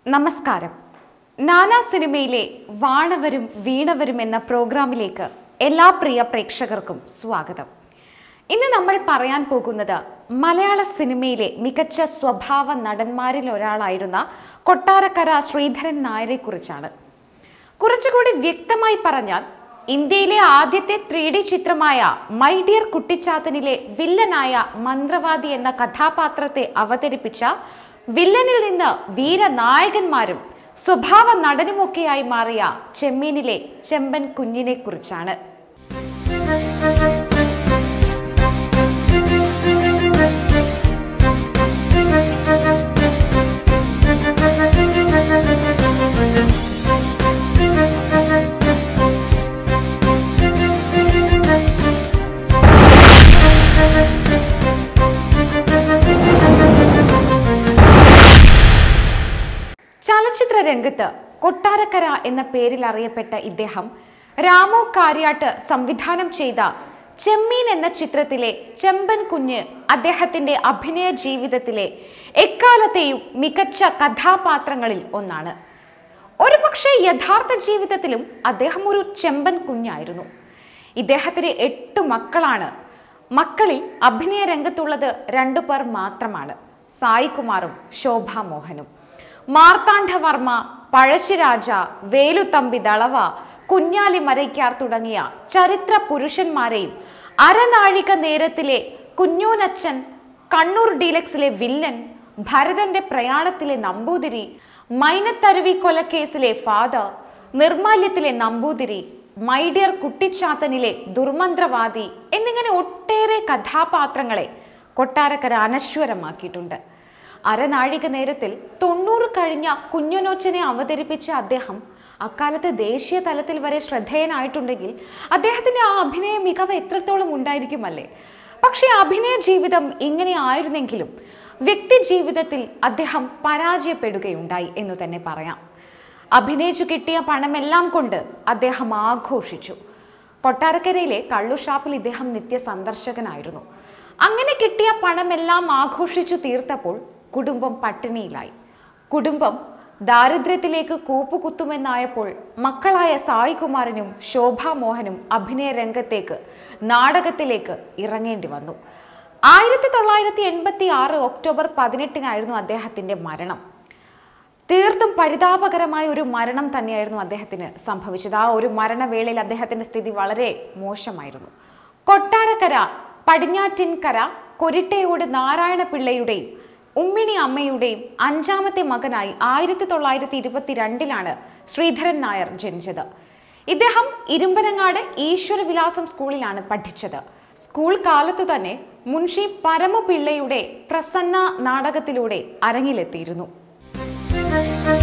നമസ്കാരം നാനാ സിനിമയിലെ വാണവരും വീണവരും എന്ന പ്രോഗ്രാമിലേക്ക് എല്ലാ പ്രിയ പ്രേക്ഷകർക്കും സ്വാഗതം ഇന്ന് നമ്മൾ പറയാൻ പോകുന്നത് മലയാള സിനിമയിലെ മികച്ച സ്വഭാവ നടന്മാരിൽ ഒരാളായിരുന്ന കൊട്ടാരക്കര ശ്രീധരൻ നായരെ കുറിച്ചാണ് കുറച്ചുകൂടി വ്യക്തമായി പറഞ്ഞാൽ ഇന്ത്യയിലെ ആദ്യത്തെ ത്രീ ഡി ചിത്രമായ മൈ ഡിയർ കുട്ടിച്ചാത്തനിലെ വില്ലനായ മന്ത്രവാദി എന്ന കഥാപാത്രത്തെ അവതരിപ്പിച്ച വില്ലനിൽ നിന്ന് വീരനായകന്മാരും സ്വഭാവ നടനുമൊക്കെയായി മാറിയ ചെമ്മീനിലെ ചെമ്പൻ കുഞ്ഞിനെ കുറിച്ചാണ് ചലച്ചിത്ര രംഗത്ത് കൊട്ടാരക്കര എന്ന പേരിൽ അറിയപ്പെട്ട ഇദ്ദേഹം രാമു കാര്യാട്ട് സംവിധാനം ചെയ്ത ചെമ്മീൻ എന്ന ചിത്രത്തിലെ ചെമ്പൻ കുഞ്ഞ് അദ്ദേഹത്തിന്റെ അഭിനയ ജീവിതത്തിലെ എക്കാലത്തെയും മികച്ച കഥാപാത്രങ്ങളിൽ ഒന്നാണ് ഒരുപക്ഷെ യഥാർത്ഥ ജീവിതത്തിലും അദ്ദേഹം ഒരു ചെമ്പൻ കുഞ്ഞായിരുന്നു ഇദ്ദേഹത്തിന് എട്ട് മക്കളാണ് മക്കളിൽ അഭിനയ രംഗത്തുള്ളത് രണ്ടു പേർ മാത്രമാണ് സായികുമാറും ശോഭ മോഹനും മാർത്താണ്ഡവർമ്മ പഴശ്ശിരാജ വേലുത്തമ്പി ദളവ കുഞ്ഞാലി മരയ്ക്കാർ തുടങ്ങിയ ചരിത്ര പുരുഷന്മാരെയും അരനാഴിക നേരത്തിലെ കുഞ്ഞൂനച്ചൻ കണ്ണൂർ ഡീലക്സിലെ വില്ലൻ ഭരതന്റെ പ്രയാണത്തിലെ നമ്പൂതിരി മൈനത്തരുവി കൊലക്കേസിലെ ഫാദർ നിർമാല്യത്തിലെ നമ്പൂതിരി മൈഡിയർ കുട്ടിച്ചാത്തനിലെ ദുർമന്ത്രവാദി എന്നിങ്ങനെ ഒട്ടേറെ കഥാപാത്രങ്ങളെ കൊട്ടാരക്കര അനശ്വരമാക്കിയിട്ടുണ്ട് അരനാഴിക നേരത്തിൽ തൊണ്ണൂറ് കഴിഞ്ഞ കുഞ്ഞുനോച്ചനെ അവതരിപ്പിച്ച അദ്ദേഹം അക്കാലത്ത് ദേശീയ തലത്തിൽ വരെ ശ്രദ്ധേയനായിട്ടുണ്ടെങ്കിൽ അദ്ദേഹത്തിന്റെ ആ അഭിനയ മികവ് എത്രത്തോളം ഉണ്ടായിരിക്കുമല്ലേ പക്ഷേ അഭിനയ ജീവിതം ഇങ്ങനെ ആയിരുന്നെങ്കിലും വ്യക്തി ജീവിതത്തിൽ അദ്ദേഹം പരാജയപ്പെടുകയുണ്ടായി എന്ന് തന്നെ പറയാം അഭിനയിച്ചു കിട്ടിയ പണമെല്ലാം കൊണ്ട് അദ്ദേഹം ആഘോഷിച്ചു കൊട്ടാരക്കരയിലെ കള്ളുഷാപ്പിൽ ഇദ്ദേഹം നിത്യ സന്ദർശകനായിരുന്നു അങ്ങനെ കിട്ടിയ പണമെല്ലാം ആഘോഷിച്ചു തീർത്തപ്പോൾ കുടുംബം പട്ടിണിയിലായി കുടുംബം ദാരിദ്ര്യത്തിലേക്ക് കൂപ്പുകുത്തുമെന്നായപ്പോൾ മക്കളായ സായികുമാരനും ശോഭാമോഹനും അഭിനയ രംഗത്തേക്ക് നാടകത്തിലേക്ക് ഇറങ്ങേണ്ടി വന്നു ആയിരത്തി തൊള്ളായിരത്തി എൺപത്തി ആറ് ഒക്ടോബർ പതിനെട്ടിനായിരുന്നു അദ്ദേഹത്തിന്റെ മരണം തീർത്തും പരിതാപകരമായ ഒരു മരണം തന്നെയായിരുന്നു അദ്ദേഹത്തിന് സംഭവിച്ചത് ആ ഒരു മരണവേളയിൽ അദ്ദേഹത്തിന്റെ സ്ഥിതി വളരെ മോശമായിരുന്നു കൊട്ടാരക്കര പടിഞ്ഞാറ്റിൻകര കൊരിട്ടയോട് നാരായണ പിള്ളയുടെയും ഉമ്മിണി അമ്മയുടെയും അഞ്ചാമത്തെ മകനായി ആയിരത്തി തൊള്ളായിരത്തി ഇരുപത്തിരണ്ടിലാണ് ശ്രീധരൻ നായർ ജനിച്ചത് ഇദ്ദേഹം ഇരുമ്പനങ്ങാട് ഈശ്വരവിലാസം സ്കൂളിലാണ് പഠിച്ചത് സ്കൂൾ കാലത്തു തന്നെ മുൻഷി പരമപിള്ളയുടെ പ്രസന്ന നാടകത്തിലൂടെ അരങ്ങിലെത്തിയിരുന്നു